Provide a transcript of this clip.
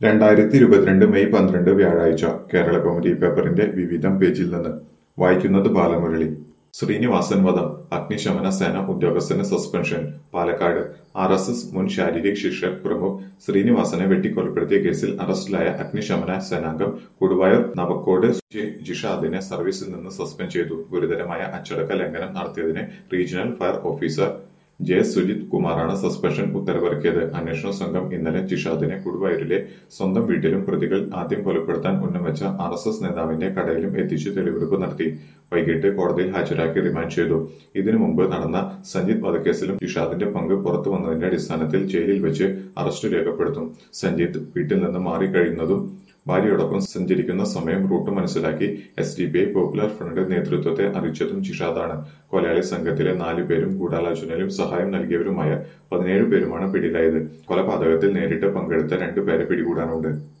രണ്ടായിരത്തി ഇരുപത്തിരണ്ട് മെയ് പന്ത്രണ്ട് വ്യാഴാഴ്ച കേരള കൗമുദി പേപ്പറിന്റെ വിവിധം പേജിൽ നിന്ന് വായിക്കുന്നത് ബാലമുരളി ശ്രീനിവാസൻ വധം അഗ്നിശമന സേന ഉദ്യോഗസ്ഥന് suspension Palakkad R S S മുൻ ശാരീരിക് ശിക്ഷ പ്രമുഖ് ശ്രീനിവാസനെ വെട്ടിക്കൊലപ്പെടുത്തിയ കേസിൽ അറസ്റ്റിലായ അഗ്നിശമന സേനാംഗം കൊടുവായൂർ നവക്കോട് ജി ജിഷാദിനെ സർവീസിൽ നിന്ന് സസ്പെൻഡ് ചെയ്തു ഗുരുതരമായ അച്ചടക്ക ലംഘനം നടത്തിയതിന് regional fire officer J Sujith കുമാറാണ് സസ്പെൻഷൻ ഉത്തരവിറക്കിയത് അന്വേഷണ സംഘം ഇന്നലെ ജിഷാദിനെ കൊടുവായൂരിലെ സ്വന്തം വീട്ടിലും പ്രതികൾ ആദ്യം കൊലപ്പെടുത്താൻ ഉന്നമിച്ച ആർ എസ് എസ് നേതാവിന്റെ കടയിലും എത്തിച്ച് തെളിവെടുപ്പ് നടത്തി വൈകിട്ട് കോടതിയിൽ ഹാജരാക്കി റിമാൻഡ് ചെയ്തു ഇതിനു മുമ്പ് നടന്ന സഞ്ജിത് വധക്കേസിലും ജിഷാദിന്റെ പങ്ക് പുറത്തു വന്നതിന്റെ അടിസ്ഥാനത്തിൽ ജയിലിൽ വെച്ച് അറസ്റ്റ് രേഖപ്പെടുത്തും സഞ്ജിത്ത് വീട്ടിൽ നിന്ന് മാറിക്കഴിയുന്നതും ഭാര്യയോടൊപ്പം സഞ്ചരിക്കുന്ന സമയം റൂട്ട് മനസ്സിലാക്കി S D B I popular front നേതൃത്വത്തെ അറിയിച്ചതും ജിഷാദാണ് കൊലയാളി സംഘത്തിലെ നാലു പേരും ഗൂഢാലോചനയിലും സഹായം നൽകിയവരുമായ പതിനേഴ് പേരുമാണ് പിടിയിലായത് കൊലപാതകത്തിൽ നേരിട്ട് പങ്കെടുത്ത രണ്ടു പേരെ പിടികൂടാനുണ്ട്